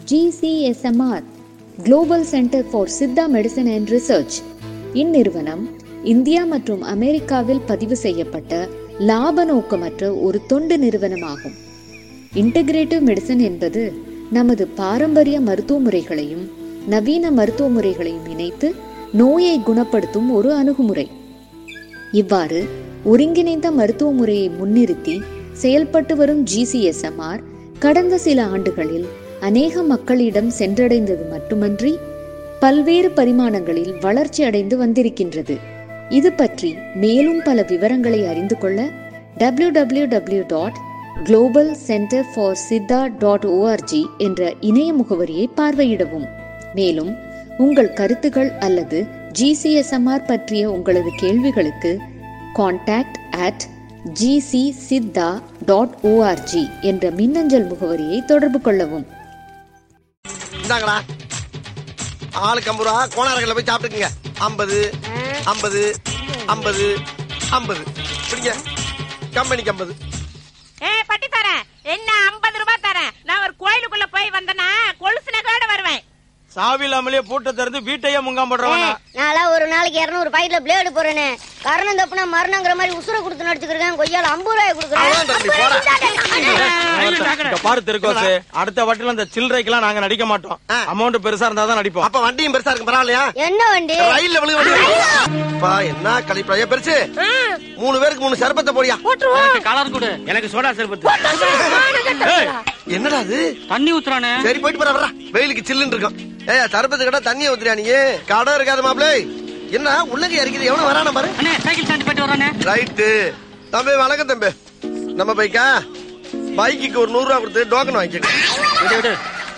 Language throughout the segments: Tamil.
GCSMR global centre for Siddha medicine and research இந்நிறுவனம் இந்தியா மற்றும் அமெரிக்காவில் பதிவு செய்யப்பட்ட லாப நோக்கமற்ற ஒரு தொண்டு நிறுவனமாகும் இன்டகிரேட்டிவ் மெடிசன் என்பது நமது பாரம்பரிய மருத்துவ முறைகளையும் நவீன மருத்துவ முறைகளையும் இணைத்து நோயை குணப்படுத்தும் ஒரு அணுகுமுறை இவ்வாறு ஒருங்கிணைந்த மருத்துவ முறையை முன்னிறுத்தி செயல்பட்டு வரும் ஜிசிஎஸ்எம்ஆர் கடந்த சில ஆண்டுகளில் அநேக மக்களிடம் சென்றடைந்தது மட்டுமன்றி பல்வேறு பரிமாணங்களில் வளர்ச்சி அடைந்து வந்திருக்கின்றது இது பற்றி மேலும் பல விவரங்களை அறிந்து கொள்ள W W W dot global centre for Siddha dot ORG என்ற இணைய முகவரியை பார்வையிடவும் மேலும் உங்கள் கருத்துகள் அல்லது ஜிசிஎஸ்எம்ஆர் பற்றிய உங்களது கேள்விகளுக்கு contact at GC Siddha dot ORG என்ற மின்னஞ்சல் முகவரியை தொடர்பு கொள்ளவும் இந்தாங்களா ஆளுக்கு ஐம்பது ரூபா கோணாரங்களில் போய் சாப்பிட்டுக்குங்க ஐம்பது ஐம்பது ஐம்பது ஐம்பது பிடிங்க கம்பெனிக்கு ஐம்பது ஏ பட்டி தரேன் என்ன ஐம்பது ரூபாய் தரேன் நான் ஒரு கோயிலுக்குள்ள போய் வந்தனா கொலுசு நகையோட வருவேன் சாவி இல்லாமலே பூட்டை திறந்து வீட்டையே முங்காம் போடுறவன நான்லாம் ஒரு நாளைக்கு இரநூறு பாக்கெட்ல பிளேடு போறேனே கரணம் தப்புனா மரணங்கிற மாதிரி உசுர கொடுத்து நடிச்சுக்கிறேன் கொய்யால ஐம்பது ரூபாய் அவ்வளவுதான் தம்பி, போடா. கொடுக்குறேன் இங்க பாரு திருக்கோசு அடுத்த வட்டில இந்த சில்லறைக்கெல்லாம் நாங்க நடிக்க மாட்டோம் ஆ. அமௌண்ட் பெருசா இருந்தா தான் நடிப்போம் அப்ப வண்டியும் பெருசா இருக்கு பரவாயில்லையா என்ன வண்டி ரயில்ல விழுக வண்டி பா என்ன கழிப்பா ஏன் பெருசு மூணு பேருக்கு மூணு சர்பத்தை போடியா கலர் கொடு எனக்கு சோடா சர்பத்து ஏய், என்னடா அது தண்ணி ஊத்துறானே சரி போயிட்டு போற வர்றா வெயிலுக்கு சில்லுன்னு இருக்கும் ஏய் சர்பத்து கடை தண்ணியை ஊத்துறியா நீ கடை இருக்காது மாப்பிளே என்ன உள்ளங்க இறக்கிது எவனும் வரான பாரு அண்ணே சைக்கிள் ஸ்டாண்ட் போயிட்டு வரானே ரைட்டு தம்பி வணக்கம் தம்பி நம்ம பைக்கா பைக்குக்கு ஒரு நூறு ரூபா கொடுத்து டோக்கன் வாங்கிக்க விடு விடு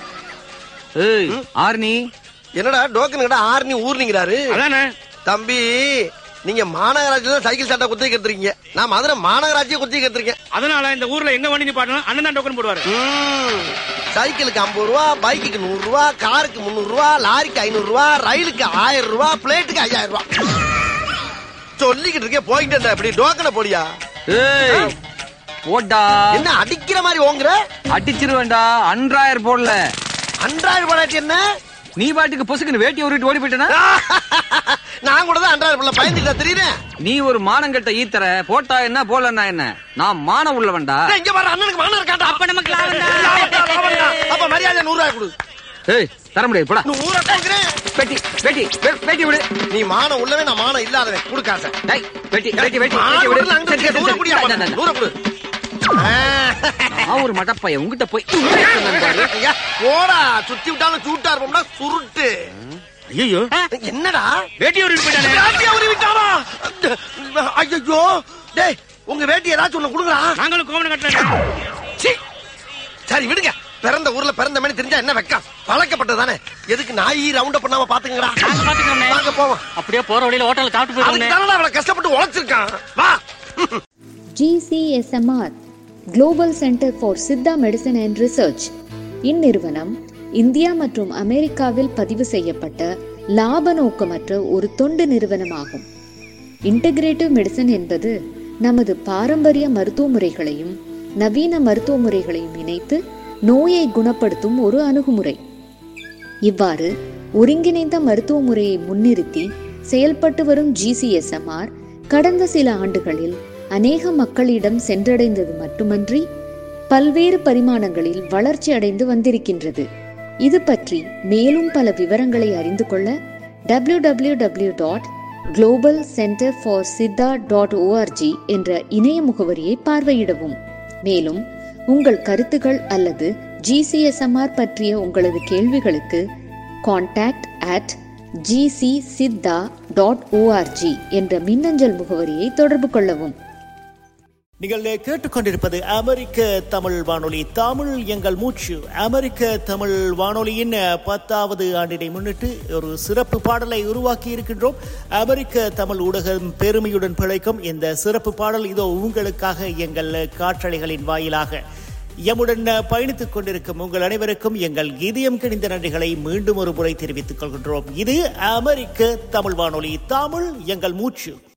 ஏய் ஆர்னி என்னடா டோக்கன் கடை ஆறுனி ஊர்னிங்கிறாரு அதானே தம்பி நீங்க மாநகராட்சியில தான் சைக்கிள் சாட்டா குத்தி கத்துறீங்க நான் மதுரை மாநகராட்சியை குத்தி கத்துருக்கேன் அதனால இந்த ஊர்ல எங்க வண்டி நிப்பாட்டணும் அண்ணன் தான் டோக்கன் போடுவாரு சைக்கிளுக்கு ஐம்பது ரூபா பைக்குக்கு நூறு ரூபா காருக்கு முந்நூறு ரூபா லாரிக்கு ஐநூறு ரூபா ரயிலுக்கு ஆயிரம் ரூபா பிளேட்டுக்கு ஐயாயிரம் ரூபா சொல்லிக்கிட்டு இருக்கேன் போயிட்டு இருந்தா இப்படி டோக்கனை போடியா ஏய் போடா என்ன அடிக்கிற மாதிரி ஓங்குற அடிச்சிருவேன்டா அன்றாயர் போடல அன்றாயிரம் போடாட்டி என்ன நீ பாட்டுக்கு பொசுக்குன்னு வேட்டி உருட்டு ஓடி போயிட்டனா நான் கூட தான் அன்றாயிரம் பிள்ளை பயந்துட்டா தெரியுறேன் நீ ஒரு மானங்கட்ட ஈத்தர போட்டா என்ன போலன்னா என்ன நான் மான உள்ளவன்டா இங்க வர அண்ணனுக்கு மானம் இருக்காண்டா அப்ப நமக்கு லாபம் தான். லாபம்டா, லாபம்டா. அப்ப மரியாதை நூறு ரூபாய் கொடு ஏய் தர முடியாது போடா நூறு ரூபாய் பெட்டி பெட்டி வெ- பெட்டி விடு நீ மானம் உள்ளவே நான் மானம் இல்லாதவன் கொடு காசை டேய் பெட்டி பெட்டி பெட்டி மானம் பெட்டி விடு உள்ளவன் அங்கிட்டு சரி, சரி, நூறு சரி. குடியா டா, டா, டா. நூறு கொடு ஆ. நான் ஒரு மட்டப்பைய உங்ககிட்ட போய் பாரு. ஐயா, போடா சுத்தி விட்டாலும் சூட்டா இருப்போம்னா சுருட்டு ஐயோ என்னடா வேட்டி உருட்டு போயிட்டானே வேட்டியை உருவி விட்டானா ஐயோ டேய் உங்க வேட்டி ஏதாச்சும் ஒண்ணு கொடுங்களா நாங்களும் கோவணம் கட்டல சீ. சரி விடுங்க பிறந்த ஊர்ல பிறந்த மாதிரி தெரிஞ்சா என்ன வெக்கம் பழக்கப்பட்டதானே எதுக்கு நாய் ரவுண்ட பண்ணாம பாத்துங்கடா நாங்க பாத்துக்கிறோம்ண்ணே. வாங்க போவோம் அப்படியே போற வழியில ஹோட்டல்ல சாப்பிட்டு அதுக்கு போயிருவோம் தானடா அவளை கஷ்டப்பட்டு உழைச்சிருக்கான் வா GCSMR global centre for Siddha medicine and research இந்நிறுவனம் இந்தியா மற்றும் அமெரிக்காவில் பதிவு செய்யப்பட்ட லாப நோக்கமற்ற ஒரு தொண்டு நிறுவனமாகும் இன்டகிரேட்டிவ் மெடிசன் என்பது நமது பாரம்பரிய மருத்துவ முறைகளையும் நவீன மருத்துவ முறைகளையும் இணைத்து நோயை குணப்படுத்தும் ஒரு அணுகுமுறை இவ்வாறு ஒருங்கிணைந்த மருத்துவ முறையை முன்னிறுத்தி செயல்பட்டு வரும் ஜிசிஎஸ்எம்ஆர் கடந்த சில ஆண்டுகளில் அநேக மக்களிடம் சென்றடைந்தது மட்டுமன்றி பல்வேறு பரிமாணங்களில் வளர்ச்சி அடைந்து வந்திருக்கின்றது இது பற்றி மேலும் பல விவரங்களை அறிந்து கொள்ள W W W dot global centre for Siddha dot ORG என்ற இணைய முகவரியை பார்வையிடவும் மேலும் உங்கள் கருத்துகள் அல்லது ஜிசிஎஸ்எம்ஆர் பற்றிய உங்களது கேள்விகளுக்கு contact at GC Siddha dot ORG என்ற மின்னஞ்சல் முகவரியை தொடர்பு கொள்ளவும் நீங்கள் கேட்டுக்கொண்டிருப்பது அமெரிக்க தமிழ் வானொலி தமிழ் எங்கள் மூச்சு அமெரிக்க தமிழ் வானொலியின் பத்தாவது ஆண்டினை முன்னிட்டு ஒரு சிறப்பு பாடலை உருவாக்கி இருக்கின்றோம் அமெரிக்க தமிழ் ஊடகம் பெருமையுடன் பிழைக்கும் இந்த சிறப்பு பாடல் இதோ உங்களுக்காக எங்கள் காற்றலைகளின் வாயிலாக எம்முடன் பயணித்துக் கொண்டிருக்கும் உங்கள் அனைவருக்கும் எங்கள் இதயம் கிணிந்த நன்றிகளை மீண்டும் ஒரு முறை தெரிவித்துக் கொள்கின்றோம் இது அமெரிக்க தமிழ் வானொலி தமிழ் எங்கள் மூச்சு